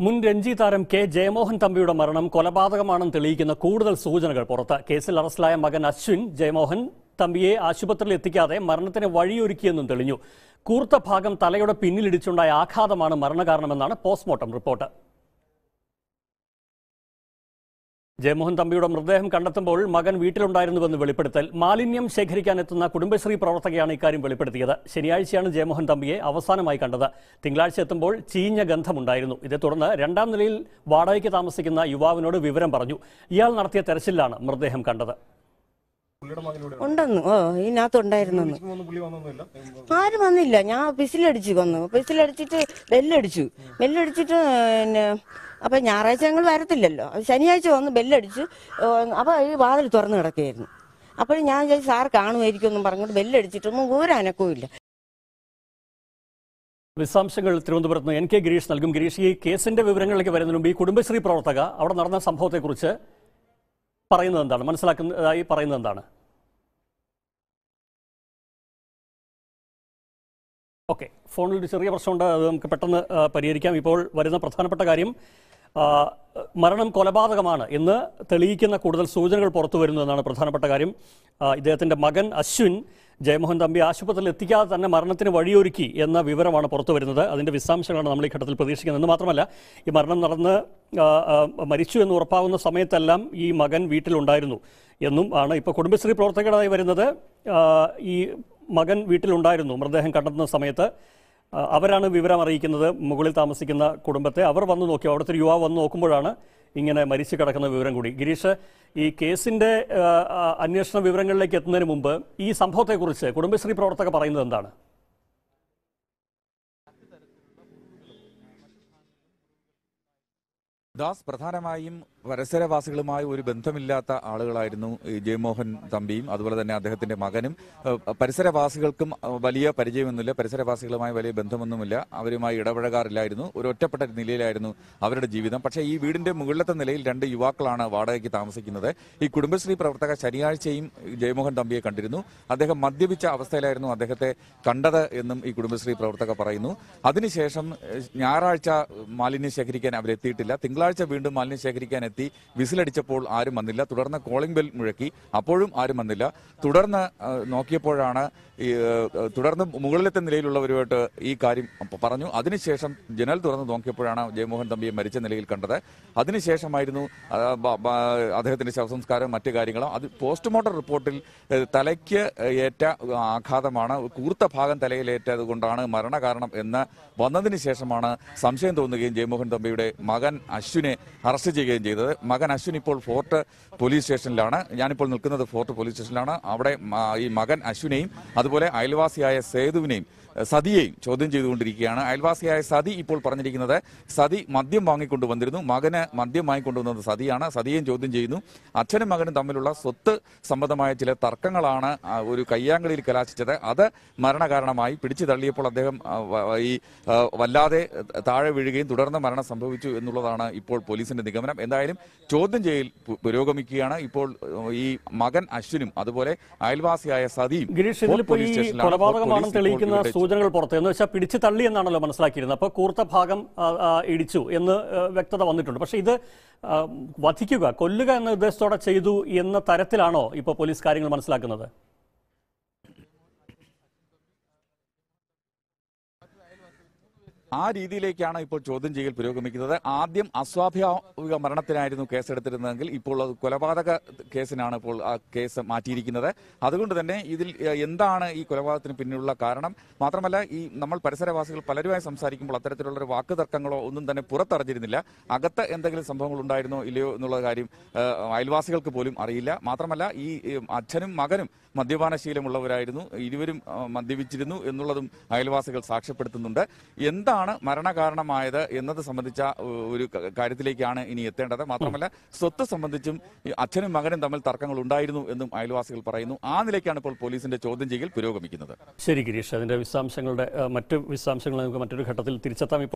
മുൻ രഞ്ജി താരം കെ ജയമോഹൻ തമ്പിയുടെ മരണം കൊലപാതകമാണെന്ന് തെളിയിക്കുന്ന കൂടുതൽ സൂചനകൾ പുറത്ത് കേസിൽ അറസ്റ്റിലായ മകൻ അശ്വിൻ ജയമോഹൻ തമ്പിയെ ആശുപത്രിയിൽ എത്തിക്കാതെ മരണത്തിന് വഴിയൊരുക്കിയെന്നും തെളിഞ്ഞു കൂർത്ത ഭാഗം തലയുടെ പിന്നിലിടിച്ചുണ്ടായ ആഘാതമാണ് മരണകാരണമെന്നാണ് പോസ്റ്റ്മോർട്ടം റിപ്പോർട്ട് ജയമോഹൻ തമ്പിയുടെ മൃതദേഹം കണ്ടെത്തുമ്പോൾ മകൻ വീട്ടിലുണ്ടായിരുന്നുവെന്ന് വെളിപ്പെടുത്തൽ മാലിന്യം ശേഖരിക്കാൻ എത്തുന്ന കുടുംബശ്രീ പ്രവർത്തകയാണ് ഇക്കാര്യം വെളിപ്പെടുത്തിയത് ശനിയാഴ്ചയാണ് ജയമോഹൻ തമ്പിയെ അവസാനമായി കണ്ടത് തിങ്കളാഴ്ച എത്തുമ്പോൾ ചീഞ്ഞ ഗന്ധമുണ്ടായിരുന്നു ഇതേ തുടർന്ന് രണ്ടാം നിലയിൽ വാടകയ്ക്ക് താമസിക്കുന്ന യുവാവിനോട് വിവരം പറഞ്ഞു ഇയാൾ നടത്തിയ തെരച്ചിലാണ് മൃതദേഹം കണ്ടത് പുള്ളിയുടെ മകനോട് ഉണ്ടെന്ന് ഓ ഇതിനകത്ത് ഉണ്ടായിരുന്നു ഒന്നും പുള്ളി വന്നൊന്നുമില്ല ആരും വന്നില്ല ഞാൻ പിസിലടിച്ചു വന്നു പിസിലടിച്ചിട്ട് ബെല്ലടിച്ചു ബെല്ലടിച്ചിട്ട് പിന്നെ അപ്പൊ ഞായറാഴ്ച ഞങ്ങൾ വരത്തില്ലല്ലോ അത് ശനിയാഴ്ച വന്ന് ബെല്ലടിച്ചു ഏ, അപ്പൊ ഈ വാതിൽ തുറന്നു കിടക്കുകയായിരുന്നു അപ്പോഴും ഞാൻ വിചാരിച്ചു സാർ കാണുമായിരിക്കും എന്നും പറഞ്ഞിട്ട് ബെല്ലടിച്ചിട്ടൊന്നും ഒരു അനക്കവും ഇല്ല വിശദാംശങ്ങൾ തിരുവനന്തപുരത്ത് നിന്ന് എൻ കെ ഗിരീഷ് നൽകും ഗിരീഷ് ഈ കേസിന്റെ വിവരങ്ങളിലേക്ക് വരുന്നതിന് മുമ്പ് ഈ കുടുംബശ്രീ പ്രവർത്തക അവിടെ നടന്ന സംഭവത്തെക്കുറിച്ച് പറയുന്നത് എന്താണ് മനസ്സിലാക്കുന്നതായി പറയുന്നത് എന്താണ് ഓക്കെ ഫോണിൽ ഒരു ചെറിയ പ്രശ്നമുണ്ട് അത് നമുക്ക് പെട്ടെന്ന് ആ, പരിഹരിക്കാം ഇപ്പോൾ വരുന്ന പ്രധാനപ്പെട്ട കാര്യം ആ, മരണം കൊലപാതകമാണ് എന്ന് തെളിയിക്കുന്ന കൂടുതൽ സൂചനകൾ പുറത്തു വരുന്നു എന്നാണ് പ്രധാനപ്പെട്ട കാര്യം ആ, ഇദ്ദേഹത്തിന്റെ മകൻ അശ്വിൻ ജയമോഹൻ തമ്പി ആശുപത്രിയിൽ എത്തിക്കാതെ തന്നെ മരണത്തിന് വഴിയൊരുക്കി എന്ന വിവരമാണ് പുറത്തു വരുന്നത് അതിന്റെ വിശദാംശങ്ങളാണ് നമ്മൾ ഈ ഘട്ടത്തിൽ പ്രതീക്ഷിക്കുന്നത് എന്ന് മാത്രമല്ല ഈ മരണം നടന്ന് ആ, ആ, മരിച്ചു എന്ന് ഉറപ്പാകുന്ന സമയത്തെല്ലാം ഈ മകൻ വീട്ടിലുണ്ടായിരുന്നു എന്നും ആണ് ഇപ്പോൾ കുടുംബശ്രീ പ്രവർത്തകരായി വരുന്നത് ആ, ഈ മകൻ വീട്ടിലുണ്ടായിരുന്നു മൃതദേഹം കണ്ടെത്തുന്ന സമയത്ത് ആ, അവരാണ് വിവരം അറിയിക്കുന്നത് മുകളിൽ താമസിക്കുന്ന കുടുംബത്തെ അവർ വന്നു നോക്കി അവിടുത്തെ ഒരു യുവാവ് വന്ന് നോക്കുമ്പോഴാണ് ഇങ്ങനെ മരിച്ചു കിടക്കുന്ന വിവരം കൂടി ഗിരീഷ് ഈ കേസിന്റെ ആ, ആ, അന്വേഷണ വിവരങ്ങളിലേക്ക് എത്തുന്നതിന് മുമ്പ് ഈ സംഭവത്തെക്കുറിച്ച് കുടുംബശ്രീ പ്രവർത്തകർ പറയുന്നത് എന്താണ് ദാസ് പ്രധാനമായും പരിസരവാസികളുമായി ഒരു ബന്ധമില്ലാത്ത ആളുകളായിരുന്നു ഈ ജയമോഹൻ തമ്പിയും അതുപോലെ തന്നെ അദ്ദേഹത്തിന്റെ മകനും ഏഹ് പരിസരവാസികൾക്കും ഏഹ് വലിയ പരിചയമൊന്നുമില്ല പരിസരവാസികളുമായി വലിയ ബന്ധമൊന്നുമില്ല അവരുമായി ഇടപഴകാറില്ലായിരുന്നു ഒരു ഒറ്റപ്പെട്ട നിലയിലായിരുന്നു അവരുടെ ജീവിതം പക്ഷേ ഈ വീടിന്റെ മുകളിലത്തെ നിലയിൽ രണ്ട് യുവാക്കളാണ് വാടകയ്ക്ക് താമസിക്കുന്നത് ഈ കുടുംബശ്രീ പ്രവർത്തക ശനിയാഴ്ചയും ജയമോഹൻ തമ്പിയെ കണ്ടിരുന്നു അദ്ദേഹം മദ്യപിച്ച അവസ്ഥയിലായിരുന്നു അദ്ദേഹത്തെ കണ്ടത് എന്നും ഈ കുടുംബശ്രീ പ്രവർത്തക പറയുന്നു അതിനുശേഷം ഏഹ് ഞായറാഴ്ച മാലിന്യം ശേഖരിക്കാൻ അവരെത്തിയിട്ടില്ല തിങ്കളാഴ്ച വീണ്ടും മാലിന്യം ശേഖരിക്കാൻ എത്തി വിസിലടിച്ചപ്പോൾ ആരും വന്നില്ല തുടർന്ന് കോളിംഗ് ബെൽ മുഴക്കി അപ്പോഴും ആരും വന്നില്ല തുടർന്ന് ഏഹ് നോക്കിയപ്പോഴാണ് ഈ ഏഹ് തുടർന്ന് മുകളിലത്തെ നിലയിലുള്ളവരുമായിട്ട് ഈ കാര്യം പ- പറഞ്ഞു അതിനുശേഷം ജനൽ തുറന്ന് നോക്കിയപ്പോഴാണ് ജയമോഹൻ തമ്പിയെ മരിച്ച നിലയിൽ കണ്ടത് അതിനുശേഷമായിരുന്നു ആ, ബ- ബ- അദ്ദേഹത്തിന്റെ ശവസംസ്കാരം മറ്റു കാര്യങ്ങളും അത് പോസ്റ്റ്മോർട്ടം റിപ്പോർട്ടിൽ ഏഹ് തലയ്ക്ക് ഏറ്റ ആഘാതമാണ് കൂർത്ത ഭാഗം തലയിലേറ്റത് കൊണ്ടാണ് മരണകാരണം എന്ന് വന്നതിന് ശേഷമാണ് സംശയം തോന്നുകയും ജയമോഹൻ തമ്പിയുടെ മകൻ അശ്വിനെ അറസ്റ്റ് ചെയ്യുകയും ചെയ്തത് മകൻ അശ്വിൻ ഇപ്പോൾ ഫോർട്ട് പോലീസ് സ്റ്റേഷനിലാണ് ഞാനിപ്പോൾ നിൽക്കുന്നത് ഫോർട്ട് പോലീസ് സ്റ്റേഷനിലാണ് അവിടെ മ- ഈ മകൻ അശ്വിനെയും അതുപോലെ അയൽവാസിയായ സേതുവിനെയും ഏഹ് സതിയെയും ചോദ്യം ചെയ്തുകൊണ്ടിരിക്കുകയാണ് അയൽവാസിയായ സതി ഇപ്പോൾ പറഞ്ഞിരിക്കുന്നത് സതി മദ്യം വാങ്ങിക്കൊണ്ടു വന്നിരുന്നു മകന് മദ്യം വാങ്ങിക്കൊണ്ടുവന്നത് സതിയാണ് സതിയെയും ചോദ്യം ചെയ്യുന്നു അച്ഛനും മകനും തമ്മിലുള്ള സ്വത്ത് സംബന്ധമായ ചില തർക്കങ്ങളാണ് ആ, ഒരു കയ്യാങ്കളിയിൽ കലാശിച്ചത് അത് മരണകാരണമായി പിടിച്ചു തള്ളിയപ്പോൾ അദ്ദേഹം ആ, വ- വ- ഈ ആ, വല്ലാതെ താഴെ വീഴുകയും തുടർന്ന് മരണം സംഭവിച്ചു എന്നുള്ളതാണ് ഇപ്പോൾ പോലീസിന്റെ നിഗമനം എന്തായാലും ചോദ്യം ചെയ്യൽ പു- പുരോഗമിക്കുകയാണ് ഇപ്പോൾ ഏഹ്, ഈ മകൻ അശ്വിനും അതുപോലെ അയൽവാസിയായ സതിയും ഗിരീഷ് ഫോർട്ട് ഇതിലിപ്പോ ഈ പോലീസ് സ്റ്റേഷനിലാണ്. ഫോർട്ട് കൊലപാതകമാണെന്ന് പോലീസ് ഇപ്പോൾ തെളിയിക്കുന്ന ഇവരുടെ സൂചനകൾ പുറത്ത് എന്ന് വെച്ചാൽ പിടിച്ചു തള്ളി എന്നാണല്ലോ മനസ്സിലാക്കിയിരുന്നത് അപ്പോൾ കൂർത്ത ഭാഗം ആ, ആ, ഇടിച്ചു എന്ന് ആ, വ്യക്തത വന്നിട്ടുണ്ട് പക്ഷേ ഇത് ആ, വധിക്കുക കൊല്ലുക എന്ന ഉദ്ദേശത്തോടെ ചെയ്തു എന്ന തരത്തിലാണോ ഇപ്പോൾ പോലീസ് കാര്യങ്ങൾ മനസ്സിലാക്കുന്നത് ആ രീതിയിലേക്കാണ് ഇപ്പോൾ ചോദ്യം ചെയ്യൽ പുരോഗമിക്കുന്നത് ആദ്യം അസ്വാഭാവിക മരണത്തിനായിരുന്നു കേസെടുത്തിരുന്നതെങ്കിൽ ഇപ്പോൾ അത് കൊലപാതക കേസിനാണ് ഇപ്പോൾ ആ കേസ് മാറ്റിയിരിക്കുന്നത് അതുകൊണ്ട് തന്നെ ഇതിൽ ഏഹ്, എന്താണ് ഈ കൊലപാതകത്തിന് പിന്നിലുള്ള കാരണം മാത്രമല്ല ഈ നമ്മൾ പരിസരവാസികൾ പലരുമായി സംസാരിക്കുമ്പോൾ അത്തരത്തിലുള്ള ഒരു വാക്ക് തർക്കങ്ങളോ ഒന്നും തന്നെ പുറത്തറിഞ്ഞിരുന്നില്ല അകത്ത് എന്തെങ്കിലും സംഭവങ്ങൾ ഉണ്ടായിരുന്നോ ഇല്ലയോ എന്നുള്ള കാര്യം ഏഹ്, അയൽവാസികൾക്ക് പോലും അറിയില്ല മാത്രമല്ല ഈ ഏഹ്, അച്ഛനും മകനും മദ്യപാന ശീലമുള്ളവരായിരുന്നു ഇരുവരും ആ, മദ്യപിച്ചിരുന്നു എന്നുള്ളതും അയൽവാസികൾ സാക്ഷ്യപ്പെടുത്തുന്നുണ്ട് എന്താണ് മരണകാരണമായത് എന്നത് സംബന്ധിച്ച ഏഹ്, ഒരു ക- കാര്യത്തിലേക്കാണ് ഇനി എത്തേണ്ടത് മാത്രമല്ല സ്വത്ത് സംബന്ധിച്ചും ഈ അച്ഛനും മകനും തമ്മിൽ തർക്കങ്ങൾ ഉണ്ടായിരുന്നു എന്നും അയൽവാസികൾ പറയുന്നു ആ നിലയ്ക്കാണ് ഇപ്പോൾ പോലീസിന്റെ ചോദ്യം ചെയ്യൽ പുരോഗമിക്കുന്നത് ശരി ഗിരീഷ് അതിന്റെ വിശദാംശങ്ങളുടെ ആ, മറ്റ് വിശദാംശങ്ങൾ നമുക്ക് മറ്റൊരു ഘട്ടത്തിൽ തിരിച്ചെത്താം ഇപ്പോൾ